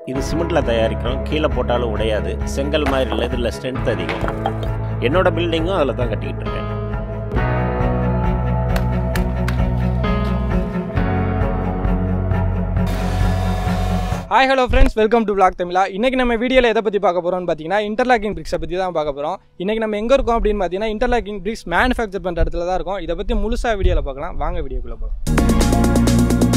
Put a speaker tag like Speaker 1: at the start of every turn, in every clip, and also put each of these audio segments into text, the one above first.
Speaker 1: இது சிமெண்ட்டில் தயாரிக்கிறோம் கீழே போட்டாலும் உடையாது செங்கல் மாதிரி இல்லை இதில் ஸ்ட்ரென்த் அதிகம் என்னோட பில்டிங்கும் அதில் தான் கட்டிக்கிட்டு இருக்கேன்
Speaker 2: hi hello friends welcome to block Tamizha இன்றைக்கி நம்ம வீடியோவில் எதை பற்றி பார்க்க போகிறோம்னு பார்த்தீங்கன்னா இன்டர்லாக்கிங் பிரிக்ஸை பற்றி தான் பார்க்க போகிறோம் இன்றைக்கி நம்ம எங்கே இருக்கோம் அப்படின்னு பார்த்தீங்கன்னா இன்டர்லாக்கிங் பிரிக்ஸ் மேனுஃபேக்சர் பண்ணுற இடத்துல தான் இருக்கோம் இதை பற்றி முழுசாக வீடியோவில் பார்க்கலாம் வாங்க வீடியோக்குள்ளே போகலாம்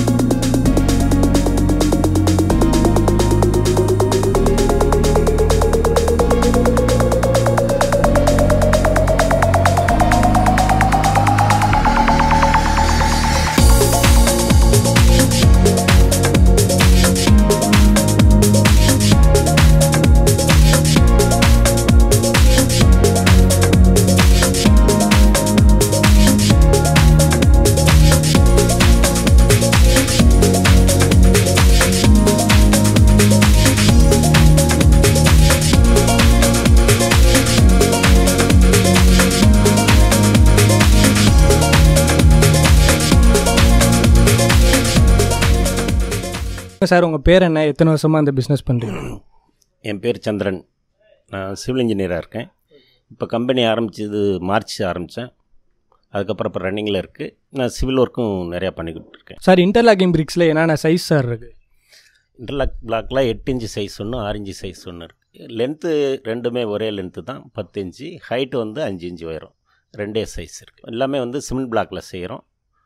Speaker 2: சார் உங்கள் பேர் என்ன எத்தனை வருஷமாக இந்த பிஸ்னஸ் பண்ணுறீங்க
Speaker 1: என் பேர் சந்திரன் நான் சிவில் இன்ஜினியராக இருக்கேன் இப்போ கம்பெனி ஆரம்பிச்சது மார்ச் ஆரம்பித்தேன் அதுக்கப்புறம் இப்போ ரன்னிங்கில் இருக்குது நான் சிவில் ஒர்க்கும் நிறையா பண்ணிக்கிட்டு இருக்கேன்
Speaker 2: சார் இன்டர்லாக்கிங் பிரிக்ஸில் என்னென்ன சைஸ் சார் இருக்குது
Speaker 1: இன்டர்லாக் பிளாக்ல எட்டு இன்ச்சு சைஸ் ஒன்று ஆறு இன்ச்சு சைஸ் ஒன்று இருக்குது லென்த்து ரெண்டுமே ஒரே லென்த்து தான் பத்து இன்ச்சு ஹைட்டு வந்து அஞ்சு இன்ச்சு உயரம் ரெண்டே சைஸ் இருக்குது எல்லாமே வந்து சிமெண்ட் பிளாக்கில் செய்கிறோம்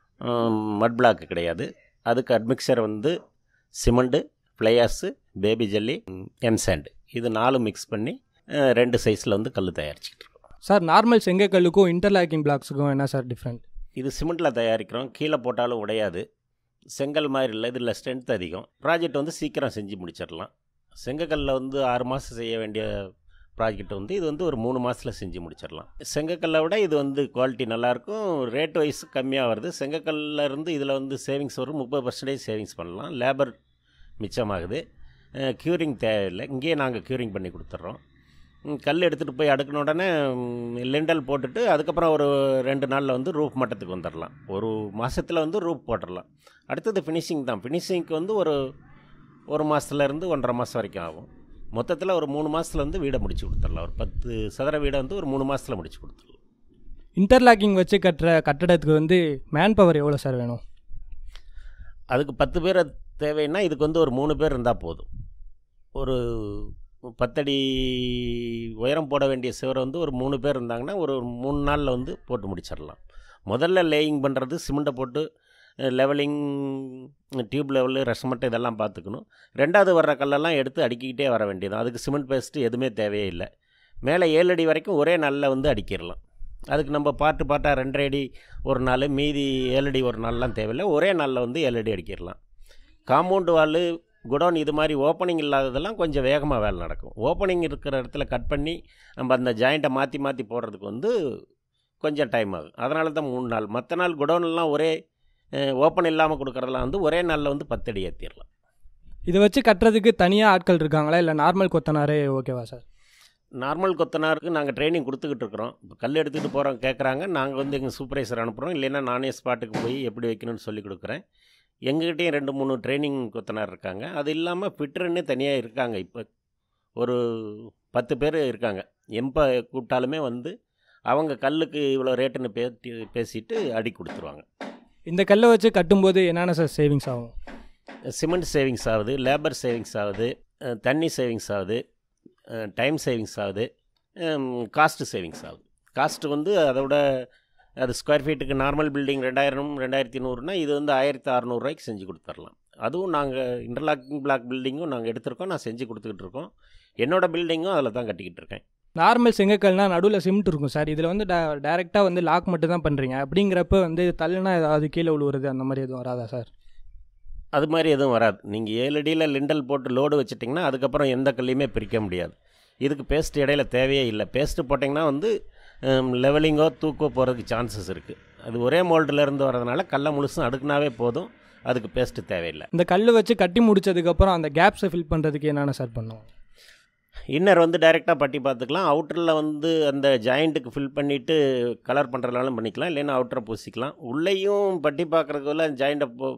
Speaker 1: மட் பிளாக் கிடையாது அதுக்கு அட்மிக்சர் வந்து சிமெண்ட்டு ஃப்ளையாஸு பேபி ஜல்லி எம்சாண்டு இது நாலு மிக்ஸ் பண்ணி அஹ், ரெண்டு சைஸில் வந்து கல் தயாரிச்சுக்கிட்டு இருக்கோம்
Speaker 2: சார் நார்மல் செங்கக்கல்லுக்கும் இன்டர்லாக்கிங் பிளாக்ஸுக்கும் என்ன சார் டிஃப்ரெண்ட்
Speaker 1: இது சிமெண்ட்டில் தயாரிக்கிறோம் கீழே போட்டாலும் உடையாது செங்கல் மாதிரி இல்லை இதில் ஸ்ட்ரென்த் அதிகம் ப்ராஜெக்ட் வந்து சீக்கிரம் செஞ்சு முடிச்சிடலாம் செங்கக்கல்லில் வந்து ஆறு மாதம் செய்ய வேண்டிய ப்ராஜெக்ட் வந்து இது வந்து ஒரு மூணு மாதத்தில் செஞ்சு முடிச்சிடலாம் செங்கக்கல்லை விட இது வந்து குவாலிட்டி நல்லாயிருக்கும் ரேட் வைஸ் கம்மியாக வருது செங்கக்கல்ல இருந்து இதில் வந்து சேவிங்ஸ் வரும் முப்பது பர்சன்டேஜ் சேவிங்ஸ் பண்ணலாம் லேபர் மிச்சமாகுது க்யூரிங் தேவையில்லை இங்கேயே நாங்கள் க்யூரிங் பண்ணி கொடுத்துட்றோம் ம், கல் எடுத்துகிட்டு போய் அடுக்கின உடனே லிண்டல் போட்டுட்டு அதுக்கப்புறம் ஒரு ரெண்டு நாளில் வந்து ரூஃப் மட்டத்துக்கு வந்துடலாம் ஒரு மாதத்தில் வந்து ரூஃப் போட்டுடலாம் அடுத்தது ஃபினிஷிங் தான் ஃபினிஷிங்க்கு வந்து ஒரு ஒரு மாதத்துலேருந்து ஒன்றரை மாதம் வரைக்கும் ஆகும் மொத்தத்தில் ஒரு மூணு மாதத்துல வந்து வீடை முடிச்சு கொடுத்துடலாம் ஒரு பத்து சதுர வீடை வந்து ஒரு மூணு மாதத்தில் முடிச்சு கொடுத்துடலாம்
Speaker 2: இன்டர்லாக்கிங் வச்சு கட்டுற கட்டடத்துக்கு வந்து மேன் பவர் எவ்வளோ சார் வேணும்
Speaker 1: அதுக்கு பத்து பேர் தேவைன்னா இதுக்கு வந்து ஒரு மூணு பேர் இருந்தால் போதும் ஒரு பத்தடி உயரம் போட வேண்டிய சுவரை வந்து ஒரு மூணு பேர் இருந்தாங்கன்னா ஒரு மூணு நாளில் வந்து போட்டு முடிச்சிடலாம் முதல்ல லேயிங் பண்ணுறது சிமெண்ட்டை போட்டு லெவலிங் டியூப் லெவலு ரசமட்டை இதெல்லாம் பார்த்துக்கணும் ரெண்டாவது வர்ற கல்லெல்லாம் எடுத்து அடுக்கிக்கிட்டே வர வேண்டியது அதுக்கு சிமெண்ட் பேஸ்ட்டு எதுவுமே தேவையே இல்லை மேலே ஏழு அடி வரைக்கும் ஒரே நாளில் வந்து அடிக்கிடலாம் அதுக்கு நம்ம பாட்டு பாட்டாக ரெண்டரை அடி ஒரு நாள் மீதி ஏழு அடி ஒரு நாள்லாம் தேவையில்லை ஒரே நாளில் வந்து ஏழு அடி அடிக்கிடலாம் காம்பவுண்டு வால் குடோன் இது மாதிரி ஓப்பனிங் இல்லாததெல்லாம் கொஞ்சம் வேகமாக வேலை நடக்கும் ஓப்பனிங் இருக்கிற இடத்துல கட் பண்ணி நம்ம அந்த ஜாயிண்ட்டை மாற்றி மாற்றி போடுறதுக்கு வந்து கொஞ்சம் டைம் ஆகும் அதனால தான் மூணு நாள் மற்ற நாள் குடோன்லாம் ஒரே ஓப்பன் இல்லாமல் கொடுக்குறதெல்லாம் வந்து ஒரே நாளில் வந்து பத்தடி ஏற்றிடலாம்
Speaker 2: இதை வச்சு கட்டுறதுக்கு தனியாக ஆட்கள் இருக்காங்களா இல்லை நார்மல் கொத்தனாரே ஓகேவா சார்
Speaker 1: நார்மல் கொத்தனாருக்கு நாங்கள் ட்ரைனிங் கொடுத்துக்கிட்டு இருக்கிறோம் இப்போ கல் எடுத்துகிட்டு போகிறோம் கேட்குறாங்க நாங்கள் வந்து எங்கள் சூப்பர்வைசர் அனுப்புகிறோம் இல்லைன்னா நானே ஸ்பாட்டுக்கு போய் எப்படி வைக்கணும்னு சொல்லி கொடுக்குறேன் எங்ககிட்டயும் ரெண்டு மூணு ட்ரைனிங் கொத்தனார் இருக்காங்க அது இல்லாமல் ஃபிட்டருன்னு தனியாக இருக்காங்க இப்போ ஒரு பத்து பேர் இருக்காங்க எப்போ கூப்பிட்டாலுமே வந்து அவங்க கல்லுக்கு இவ்வளோ ரேட்டுன்னு பேசி பேசிட்டு அடி கொடுத்துருவாங்க
Speaker 2: இந்த கல்லை வச்சு கட்டும்போது என்னென்ன சார் சேவிங்ஸ் ஆகும்
Speaker 1: சிமெண்ட் சேவிங்ஸ் ஆகுது லேபர் சேவிங்ஸ் ஆகுது அஹ், தண்ணி சேவிங்ஸ் ஆகுது டைம் சேவிங்ஸ் ஆகுது காஸ்ட்டு சேவிங்ஸ் ஆகுது காஸ்ட்டு வந்து அதோட அது ஸ்கொயர் ஃபீட்டுக்கு நார்மல் பில்டிங் ரெண்டாயிரம் ரெண்டாயிரத்தி நூறுனா இது வந்து ஆயிரத்தி அறநூறுவாய்க்கு செஞ்சு கொடுத்துர்லாம் அதுவும் நாங்கள் இன்டர்லாக்கிங் பிளாக் பில்டிங்கும் நாங்கள் எடுத்திருக்கோம் நான் செஞ்சு கொடுத்துக்கிட்டு இருக்கோம் என்னோடய பில்டிங்கும் அதில் தான் கட்டிக்கிட்டு இருக்கேன்
Speaker 2: நார்மல் செங்கக்கல்னா நடுவில் சிமெண்ட் இருக்கும் சார் இதில் வந்து டேரெக்டாக வந்து லாக் மட்டும் தான் பண்ணுறீங்க அப்படிங்கிறப்ப வந்து தள்ளுனா ஏதாவது கீழே விழுவுறது அந்த மாதிரி எதுவும் வராதா சார்
Speaker 1: அது மாதிரி எதுவும் வராது நீங்கள் ஏழு அடியில் லிண்டல் போட்டு லோடு வச்சிட்டிங்கன்னா அதுக்கப்புறம் எந்த கல்லையுமே பிரிக்க முடியாது இதுக்கு பேஸ்ட் இடையில தேவையே இல்லை பேஸ்ட்டு போட்டிங்கன்னா வந்து லெவலிங்கோ தூக்கோ போகிறதுக்கு சான்சஸ் இருக்குது அது ஒரே மோல்டில் இருந்து வரதுனால கல்லை முழுசும் அடுக்குனாவே போதும் அதுக்கு பேஸ்ட்டு தேவையில்லை
Speaker 2: இந்த கல் வச்சு கட்டி முடிச்சதுக்கப்புறம் அந்த கேப்ஸை ஃபில் பண்ணுறதுக்கு என்னென்ன சார் பண்ணுவோம்
Speaker 1: இன்னர் வந்து டைரெக்டாக பட்டி பார்த்துக்கலாம் அவுட்டரில் வந்து அந்த ஜாயிண்ட்டுக்கு ஃபில் பண்ணிவிட்டு கலர் பண்ணுறதுனாலும் பண்ணிக்கலாம் இல்லைன்னா அவுட்டரை பூசிக்கலாம் உள்ளேயும் பட்டி பார்க்குறதுக்குள்ள ஜாயிண்ட்டை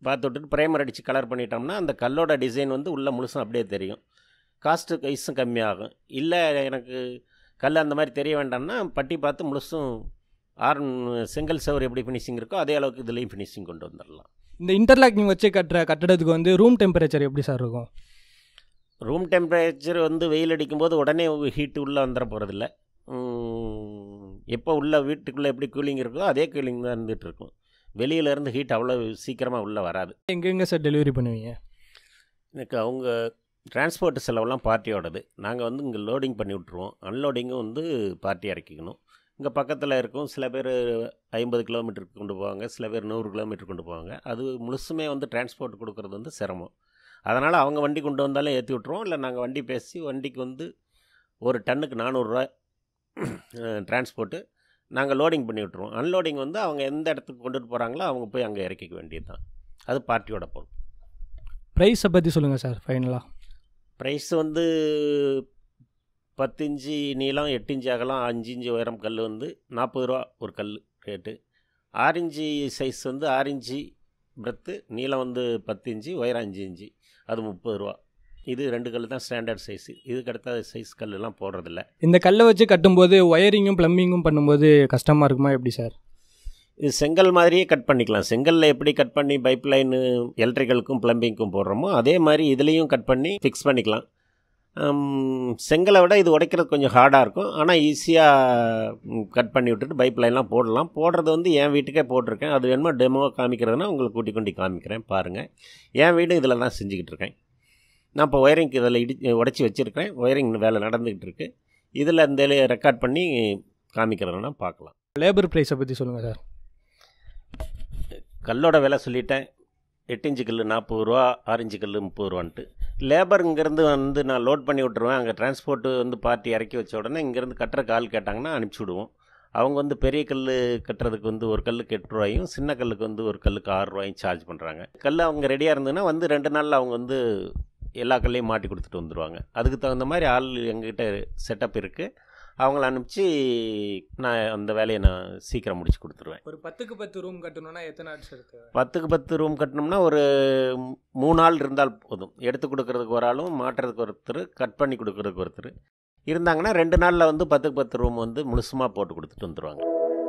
Speaker 1: பார்த்து விட்டுட்டு ப்ரைமர் அடித்து கலர் பண்ணிட்டோம்னா அந்த கல்லோட டிசைன் வந்து உள்ளே முழுசும் அப்படியே தெரியும் காஸ்ட்டு கைஸும் கம்மியாகும் இல்லை எனக்கு கல் அந்த மாதிரி தெரிய வேண்டாம்னா பட்டி பார்த்து முழுசும் ஆர்ன் செங்கல் சவர் எப்படி ஃபினிஷிங் இருக்கோ அதே அளவுக்கு இதுலேயும் ஃபினிஷிங் கொண்டு வந்துடலாம்
Speaker 2: இந்த இன்டர்லாக்கிங் வச்சு கட்டுற கட்டடத்துக்கு வந்து ரூம் டெம்பரேச்சர் எப்படி சார் இருக்கும்
Speaker 1: ரூம் டெம்பரேச்சர் வந்து வெயில் அடிக்கும்போது உடனே ஹீட்டு உள்ளே வந்துட போகிறதில்ல எப்போ உள்ள வீட்டுக்குள்ளே எப்படி கூலிங் இருக்கோ அதே கூலிங் தான் இருந்துகிட்டு இருக்கும் வெளியிலேருந்து ஹீட் அவ்வளோ சீக்கிரமாக உள்ளே வராது
Speaker 2: எங்கெங்கே சார் டெலிவரி பண்ணுவீங்க
Speaker 1: எனக்கு அவங்க டிரான்ஸ்போர்ட் செலவெல்லாம் பார்ட்டியோடது நாங்கள் வந்து இங்கே லோடிங் பண்ணி விட்ருவோம் அன்லோடிங்கும் வந்து பார்ட்டி இறக்கிக்கணும் இங்கே பக்கத்தில் இருக்கும் சில பேர் ஐம்பது கிலோமீட்டருக்கு கொண்டு போவாங்க சில பேர் நூறு கிலோமீட்டர் கொண்டு போவாங்க அது முழுசுமே வந்து டிரான்ஸ்போர்ட் கொடுக்குறது வந்து சிரமம் அதனால் அவங்க வண்டி கொண்டு வந்தாலும் ஏற்றி விட்ருவோம் இல்லை நாங்கள் வண்டி பேசி வண்டிக்கு வந்து ஒரு டன்னுக்கு நானூறுரூவா டிரான்ஸ்போர்ட்டு நாங்கள் லோடிங் பண்ணி விட்ருவோம் அன்லோடிங் வந்து அவங்க எந்த இடத்துக்கு கொண்டுட்டு போகிறாங்களோ அவங்க போய் அங்கே இறக்கிக்க வேண்டியது தான் அது பார்ட்டியோட பொறுப்பு
Speaker 2: ப்ரைஸை பற்றி சொல்லுங்கள் சார் ஃபைனலாக
Speaker 1: ப்ரைஸ் வந்து பத்து இன்ச்சு நீளம் எட்டு இன்ச்சு அகலம் அஞ்சு இன்ச்சு உயரம் கல் வந்து நாற்பது ரூபா ஒரு கல் ரேட்டு ஆறு இன்ச்சு சைஸ் வந்து ஆறு இன்ச்சு பிரெத்து நீளம் வந்து பத்து இன்ச்சு உயரம் அஞ்சு இன்ச்சு அது முப்பது ரூபா இது ரெண்டு கல் தான் ஸ்டாண்டர்ட் சைஸ் இதுக்கு அடுத்த சைஸ் கல்லெல்லாம் போடுறதில்ல
Speaker 2: இந்த கல்லை வச்சு கட்டும்போது ஒயரிங்கும் ப்ளம்பிங்கும் பண்ணும்போது கஷ்டமாக இருக்குமா எப்படி சார்
Speaker 1: இது செங்கல் மாதிரியே கட் பண்ணிக்கலாம் செங்கல்ல எப்படி கட் பண்ணி பைப் லைனு எலக்ட்ரிக்கலுக்கும் ப்ளம்பிங்க்கும் போடுறோமோ அதே மாதிரி இதுலேயும் கட் பண்ணி ஃபிக்ஸ் பண்ணிக்கலாம் ஹம், செங்கலை விட இது உடைக்கிறது கொஞ்சம் ஹார்டாக இருக்கும் ஆனால் ஈஸியாக கட் பண்ணி விட்டுட்டு பைப் லைன்லாம் போடலாம் போடுறது வந்து என் வீட்டுக்கே போட்டிருக்கேன் அது வேணுமா டெமோ காமிக்கிறதுனா உங்களுக்கு கூட்டி கொண்டு காமிக்கிறேன் பாருங்கள் என் வீடு இதில் தான் செஞ்சுக்கிட்டு இருக்கேன் நான் இப்போ ஒயரிங்க்கு இதில் இடி உடச்சி வச்சுருக்கேன் ஒயரிங் வேலை நடந்துக்கிட்டு இருக்கு இதில் இந்த ரெக்கார்ட் பண்ணி காமிக்கிறதுனா பார்க்கலாம்
Speaker 2: லேபர் ப்ரைஸை பற்றி சொல்லுங்கள் சார்
Speaker 1: கல்லோட விலை சொல்லிட்டேன் எட்டு இன்ச்சு கல் நாற்பது ரூபா ஆறு இன்ச்சு கல் முப்பது ரூபான்ட்டு லேபர் இங்கேருந்து வந்து நான் லோட் பண்ணி விட்ருவேன் அங்கே டிரான்ஸ்போர்ட்டு வந்து பார்ட்டி இறக்கி வச்ச உடனே இங்கேருந்து கட்டுற கால் கேட்டாங்கன்னா அனுப்பிச்சி விடுவோம் அவங்க வந்து பெரிய கல் கட்டுறதுக்கு வந்து ஒரு கல்லுக்கு எட்டு ரூபாயும் சின்ன கல்லுக்கு வந்து ஒரு கல்லுக்கு ஆறு ரூபாயும் சார்ஜ் பண்ணுறாங்க கல் அவங்க ரெடியாக இருந்ததுன்னா வந்து ரெண்டு நாளில் அவங்க வந்து எல்லா கல்லையும் மாட்டி கொடுத்துட்டு வந்துடுவாங்க அதுக்கு தகுந்த மாதிரி ஆள் எங்ககிட்ட செட்டப் இருக்குது அவங்கள அனுப்பிச்சு நான் அந்த வேலையை நான் சீக்கிரம் முடிச்சு கொடுத்துருவேன்
Speaker 2: ஒரு பத்துக்கு பத்து ரூம் கட்டணும்னா எத்தனை நாள் சார் இருக்கு
Speaker 1: பத்துக்கு பத்து ரூம் கட்டினோம்னா ஒரு மூணு ஆள் இருந்தால் போதும் எடுத்து கொடுக்கறதுக்கு ஒரு ஆளும் மாட்டுறதுக்கு ஒருத்தர் கட் பண்ணி கொடுக்கறதுக்கு ஒருத்தர் இருந்தாங்கன்னா ரெண்டு நாளில் வந்து பத்துக்கு பத்து ரூம் வந்து முழுசுமாக போட்டு கொடுத்துட்டு வந்துடுவாங்க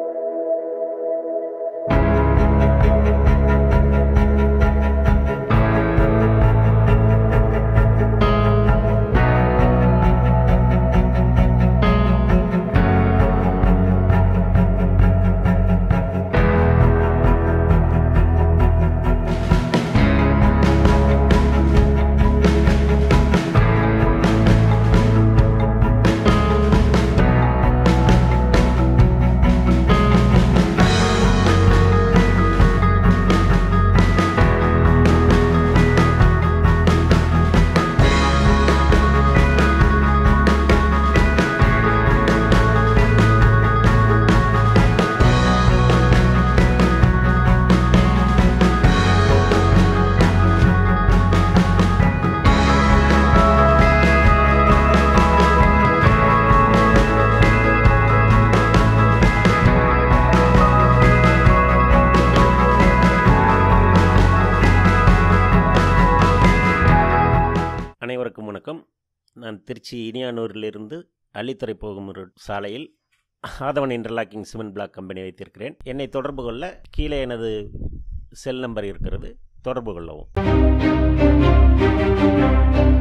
Speaker 1: அனைவருக்கும் வணக்கம் நான் திருச்சி இனியானூரிலிருந்து அள்ளித்துறை போகும் ஒரு சாலையில் Aadhavan interlocking cement block company வைத்திருக்கிறேன் என்னை தொடர்பு கொள்ள கீழே எனது செல் நம்பர் இருக்கிறது தொடர்பு கொள்ளவும்